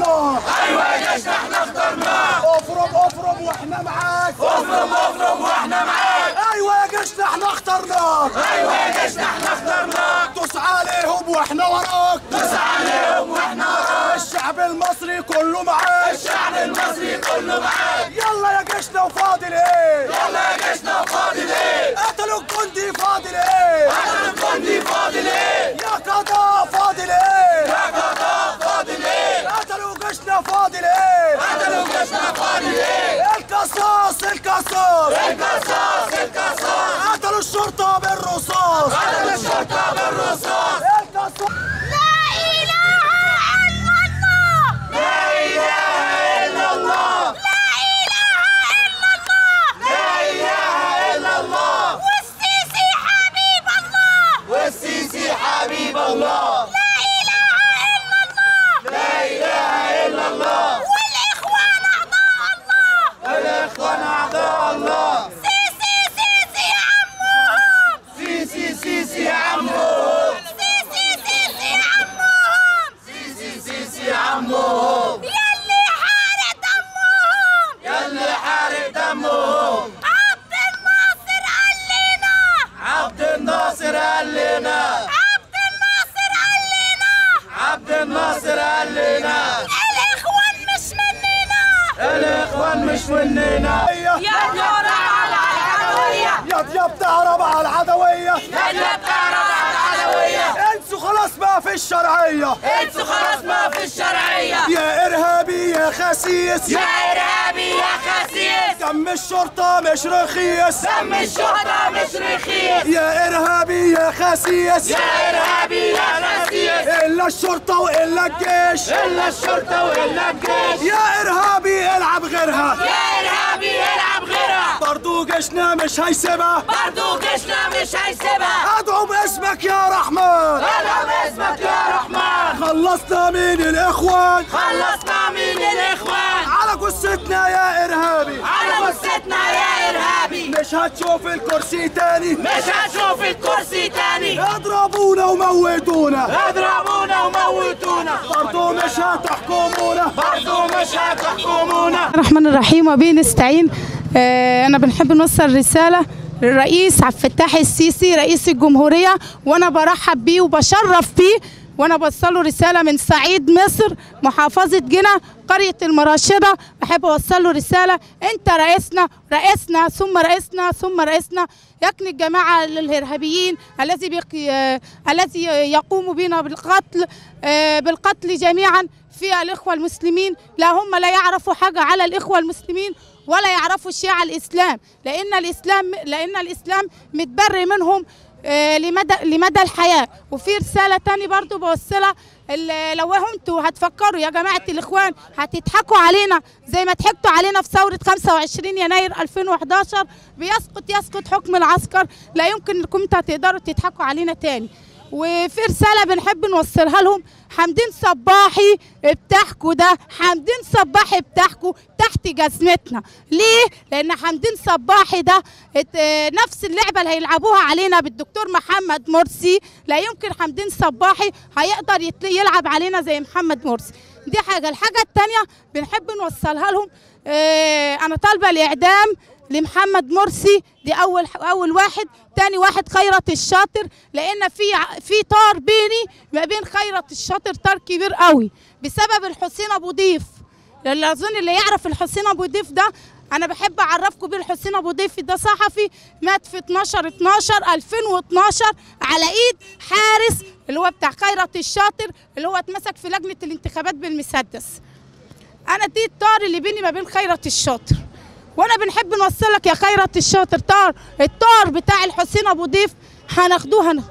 اخترناك ايوه يا جيشنا احنا اخترناك افرم افرم واحنا معاك افرم افرم واحنا معاك ايوه يا جيشنا احنا اخترناك ايوه يا جيشنا احنا اخترناك دوس عليهم واحنا وراك دوس عليهم واحنا وراك الشعب المصري كله معاك الشعب المصري كله معاك يلا يا جيشنا وفاضل ايه يلا يا جيشنا فاضل ايه قتلوا الجندي فاضل ايه قتل الجندي فاضل ايه يا قضاء فاضل ايه يا قضاء فاضل ايه قتلوا جيشنا فاضل ايه قتلوا جيشنا فاضل ايه القصاص القصاص القصاص القصاص قتلوا الشرطة بالرصاص قتل الشرطة بالرصاص القصاص لا إله إلا الله لا اله الا الله لا إله إلا الله لا اله الا الله والسيسي حبيب الله والسيسي حبيب الله لا إله إلا الله لا اله الا الله والإخوان أعضاء الله الاخوان اعضاء الله سيسي سيسي عمهم سيسي سيسي عمهم سيسي سيسي عمهم سيسي سيسي عمهم يلي حارق دمهم يلي حارق دمهم عبد الناصر قال لنا عبد الناصر قال لنا عبد الناصر قال لنا عبد الناصر قال لنا الإخوان مش مننا الاخوان مش مننا يا دورة على العدوية يا دياب تعرب على العدوية يلا بتعرف على العلوية انسوا خلاص ما في الشرعية انتوا خلاص ما في الشرعية يا ارهابي يا خسيس يا ارهابي يا خسيس دم الشرطة مش رخيص دم الشرطة مش رخيص يا ارهابي يا خسيس يا ارهابي يا خسيس الا الشرطة والا الجيش الا الشرطة والا الجيش يا ارهابي العب غيرها يا ارهابي العب غيرها برضو جيشنا مش هيسيبها برضو جيشنا مش هيسيبها ادعو باسمك يا رحمن انا باسمك يا رحمن خلصنا من الاخوان خلصنا من الاخوان على جثتنا يا ارهابي على جثتنا يا ارهابي مش هتشوف الكرسي تاني مش هتشوف الكرسي تاني اضربونا وموتونا اضربونا وموتونا برضو مش هتحكمونا برضو مش هتحكمونا الرحمن الرحيم وبه نستعين آه، انا بنحب نوصل رساله للرئيس عبد الفتاح السيسي رئيس الجمهوريه وانا برحب بيه وبشرف بيه وانا بوصله رساله من صعيد مصر محافظه جنة قريه المراشده بحب اوصل له رساله انت رئيسنا رئيسنا ثم رئيسنا ثم رئيسنا يكني الجماعه الارهابيين الذي بيق- آه، الذي يقوم بنا بالقتل آه، بالقتل جميعا في الإخوة المسلمين لا هم لا يعرفوا حاجة على الإخوة المسلمين ولا يعرفوا شيء على الإسلام لأن الإسلام لأن الإسلام متبرئ منهم آه، لمدى لمدى الحياة وفي رسالة تاني برضو بوصلها ال- لو انتوا هتفكروا يا جماعة الإخوان هتضحكوا علينا زي ما ضحكتوا علينا في ثورة 25 يناير 2011 بيسقط يسقط حكم العسكر لا يمكن انكم انتوا تقدروا تضحكوا علينا تاني وفي رسالة بنحب نوصلها لهم حمدين صباحي بتاعكوا ده حمدين صباحي بتاعكوا تحت جزمتنا ليه؟ لأن حمدين صباحي ده ات- اه نفس اللعبة اللي هيلعبوها علينا بالدكتور محمد مرسي لا يمكن حمدين صباحي هيقدر يتل- يلعب علينا زي محمد مرسي دي حاجة الحاجة التانية بنحب نوصلها لهم اه أنا طالبة الإعدام لمحمد مرسي دي اول اول واحد تاني واحد خيرت الشاطر لان في ع- في طار بيني ما بين خيرت الشاطر طار كبير قوي بسبب الحسين ابو ضيف اللي اظن اللي يعرف الحسين ابو ضيف ده انا بحب اعرفكم بيه الحسين ابو ضيف ده صحفي مات في 12 12 2012 على ايد حارس اللي هو بتاع خيرت الشاطر اللي هو اتمسك في لجنه الانتخابات بالمسدس انا دي الطار اللي بيني ما بين خيرت الشاطر وانا بنحب نوصلك يا خيرت الشاطر طار الطار بتاع الحسين ابو ضيف هناخدوه هنا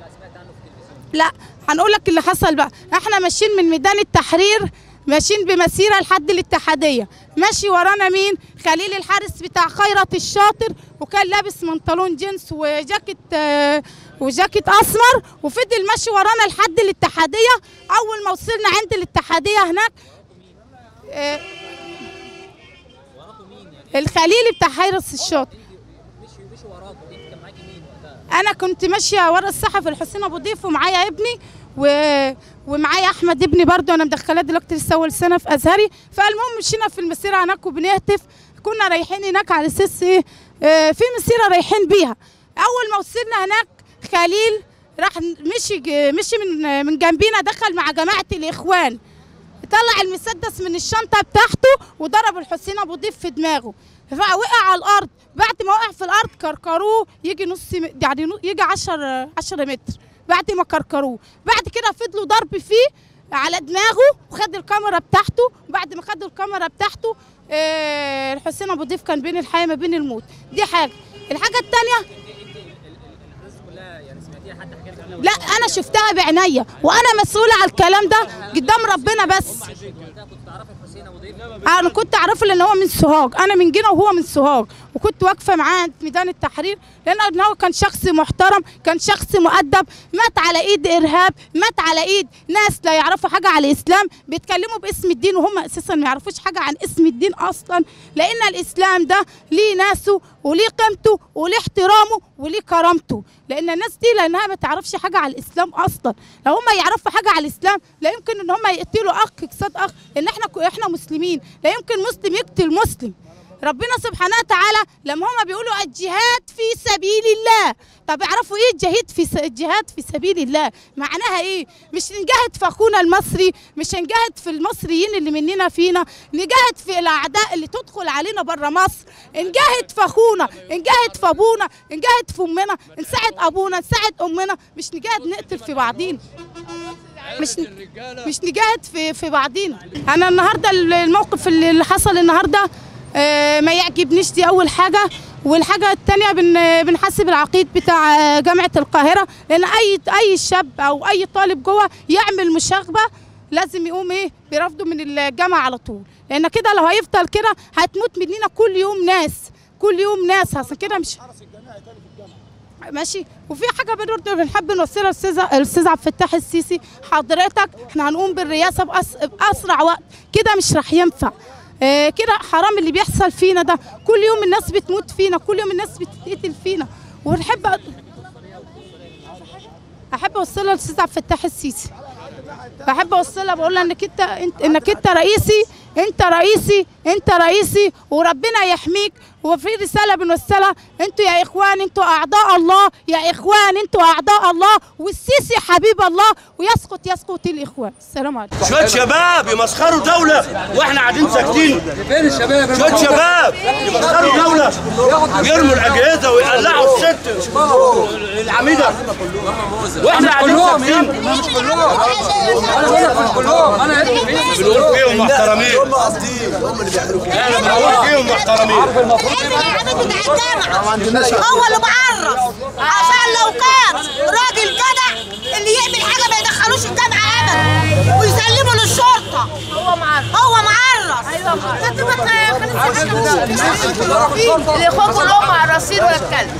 لا هنقول لك اللي حصل بقى احنا ماشيين من ميدان التحرير ماشيين بمسيره لحد الاتحاديه ماشي ورانا مين خليل الحارس بتاع خيرت الشاطر وكان لابس بنطلون جينز وجاكيت آه، وجاكيت اسمر وفضل ماشي ورانا لحد الاتحاديه اول ما وصلنا عند الاتحاديه هناك آه، الخليل بتاع حارس الشاطر انا كنت ماشيه ورا الصحفي الحسين ابو ضيف ومعايا ابني و... ومعايا احمد ابني برضو انا مدخلاه دلوقتي لسه اول سنه في ازهري فالمهم مشينا في المسيره هناك وبنهتف كنا رايحين هناك على اساس ايه آه، في مسيره رايحين بيها اول ما وصلنا هناك خليل راح مشي مشي من من جنبينا دخل مع جماعه الاخوان طلع المسدس من الشنطه بتاعته وضرب الحسين ابو ضيف في دماغه فوقع على الارض بعد ما وقع في الارض كركروه يجي نص م- يعني نو- يجي 10 10 متر بعد ما كركروه بعد كده فضلوا ضرب فيه على دماغه وخد الكاميرا بتاعته بعد ما خدوا الكاميرا بتاعته آه الحسين ابو ضيف كان بين الحياه ما بين الموت دي حاجه الحاجه الثانيه لا انا شفتها بعينيا وانا مسؤوله على الكلام ده قدام ربنا بس انا كنت اعرفه لان هو من سوهاج انا من جنة وهو من سوهاج وكنت واقفه معاه في ميدان التحرير لان هو كان شخص محترم كان شخص مؤدب مات على ايد ارهاب مات على ايد ناس لا يعرفوا حاجه على الاسلام بيتكلموا باسم الدين وهم اساسا ما يعرفوش حاجه عن اسم الدين اصلا لان الاسلام ده ليه ناسه وليه قيمته وليه احترامه وليه كرامته لان الناس دي لانها ما تعرفش حاجه على الاسلام اصلا لو هم يعرفوا حاجه على الاسلام لا يمكن ان هم يقتلوا اخ قصاد اخ لان احنا احنا مسلمين لا يمكن مسلم يقتل مسلم ربنا سبحانه وتعالى لما هم بيقولوا الجهاد في سبيل الله طب يعرفوا ايه الجهاد في س... الجهاد في سبيل الله معناها ايه مش نجاهد في اخونا المصري مش نجاهد في المصريين اللي مننا فينا نجاهد في الاعداء اللي تدخل علينا بره مصر نجاهد في اخونا نجاهد في ابونا نجاهد في امنا نساعد ابونا نساعد امنا مش نجاهد نقتل في بعضينا مش مش نجاهد في في بعضينا انا النهارده الموقف اللي اللي حصل النهارده آه، ما يعجبنيش دي اول حاجه والحاجه الثانيه بن بنحاسب العقيد بتاع آه، جامعه القاهره لان اي اي شاب او اي طالب جوه يعمل مشاغبه لازم يقوم ايه بيرفضه من الجامعه على طول لان كده لو هيفضل كده هتموت مننا كل يوم ناس كل يوم ناس عشان كده مش ماشي وفي حاجه برضه بنحب نوصلها الاستاذ الاستاذ عبد الفتاح السيسي حضرتك احنا هنقوم بالرئاسه بأس... باسرع وقت كده مش راح ينفع آه كده حرام اللي بيحصل فينا ده كل يوم الناس بتموت فينا كل يوم الناس بتتقتل فينا ونحب أ- احب اوصلها للاستاذ عبد الفتاح السيسي بحب اوصلها بقول لها انك انت انت انك انت رئيسي انت رئيسي انت رئيسي وربنا يحميك وفي رساله بنوصلها انتوا يا اخوان انتوا اعداء الله يا اخوان انتوا اعداء الله والسيسي حبيب الله ويسقط يسقط الاخوان السلام عليكم شوية شباب يمسخروا دولة واحنا قاعدين ساكتين فين الشباب شوية شباب يمسخروا دولة ويرموا الأجهزة ويقلعوا الست العميدة واحنا قاعدين كلهم يا ساكتين ابني مش كلهم انا بقول لك مش كلهم انا ابني فين بنقول فيهم محترمين هم قاصدين هم اللي بيحرقوا احنا بنقول فيهم محترمين العميد بتاع الجامعة هو اللي معرف عشان لو كان راجل جدع اللي يعمل حاجة ما يدخلوش الجامعة أبدا ويسلموا للشرطة هو معرف هو معرف ايوه الاخوان كلهم مع الرصيد ولا الكلب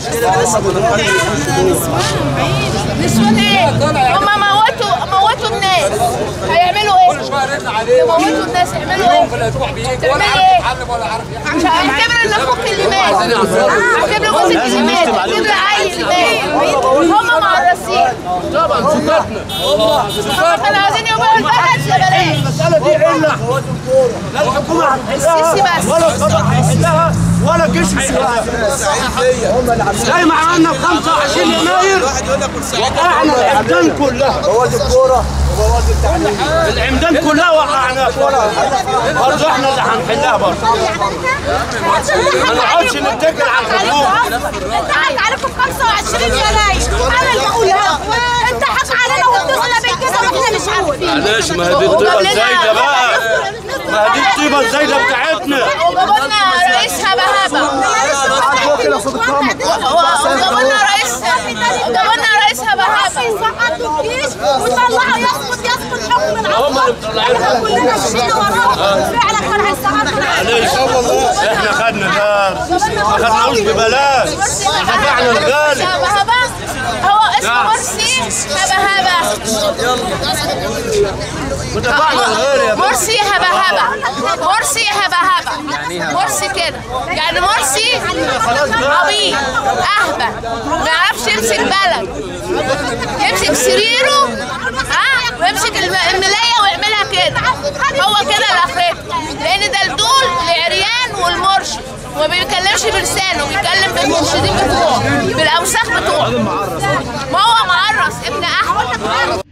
نسوان ايه هم موتوا موتوا الناس هيعملوا ايه شويه رن عليه يموتوا الناس يعملوا يوم في ايه الاسبوع بيجي تعمل ولا عارف ايه؟ يتعلم ولا عارف يعمل مش هعتبر ان اخوك اللي مات هعتبر جوزك اللي مات هعتبر عيل اللي مات هم مع الرصيد طبعا سكتنا هم كانوا عايزين يبيعوا البلد يا بلاش المسألة دي علة لا الحكومة هتحلها السيسي بس. ولا القضاء هيحلها ولا الجيش هيحلها زي ما عملنا في 25 يناير وقعنا العمدان كلها بوادي الكوره وبوادي التعليم العمدان كلها وقعنا برضه احنا اللي هنحلها برضه ما نقعدش نتكل على الحكومة انت حق عليكم 25 يناير انا اللي بقولها انت حق علينا وبتغلب الكذا واحنا مش عارفين معلش ما هي دي الطيبة الزايدة بقى ما هي دي الطيبة الزايدة بتاعتنا وجابولنا رئيس هبه هبه كده صوت الكاميرا وجابولنا رئيس وجابولنا رئيس هبه هبه يسقطوا الجيش ويطلعوا يسقط يسقط حكم هم اللي مطلعينها كلنا مشينا وراهم فعلا كان هيسقطنا معلش احنا خدنا درس ما خدناهوش ببلاش دفعنا الغالي هبه هبه هو اسمه مرسي هبه هبه مرسي هبه هبه مرسي هبه هبه مرسي كده يعني مرسي عبيط اهبل ما يعرفش يمسك بلد يمسك سريره ها ويمسك الم- الملايه ويعملها كده هو كده لاخرته لان ده الدول العريان والمرشد وما بيتكلمش بلسانه بيتكلم بالمرشدين بتوعه بالاوساخ بتوعه ما هو معرس ابن احمد